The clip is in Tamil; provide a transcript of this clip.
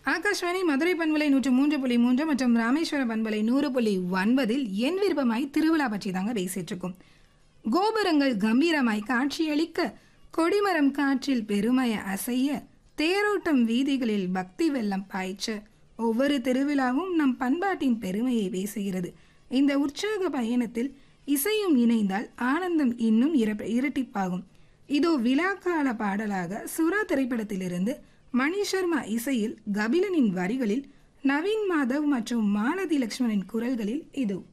ஆகாஷ்வாணி மதுரை பண்பலை நூற்று மூன்று புள்ளி மூன்று மற்றும் ராமேஸ்வர பண்பலை நூறு புள்ளி ஒன்பதில் என் விருப்பமாய் திருவிழா பற்றி தாங்க பேசிட்டு இருக்கோம் கோபுரங்கள் கம்பீரமாய் காட்சியளிக்க கொடிமரம் காற்றில் பெருமைய அசைய தேரோட்டம் வீதிகளில் பக்தி வெள்ளம் பாய்ச்ச ஒவ்வொரு திருவிழாவும் நம் பண்பாட்டின் பெருமையை பேசுகிறது இந்த உற்சாக பயணத்தில் இசையும் இணைந்தால் ஆனந்தம் இன்னும் இர- இரட்டிப்பாகும் இதோ விழாக்கால பாடலாக சுறா திரைப்படத்திலிருந்து மணி சர்மா இசையில் கபிலனின் வரிகளில் நவீன் மாதவ் மற்றும் மாலதி லக்ஷ்மணின் குரல்களில் இது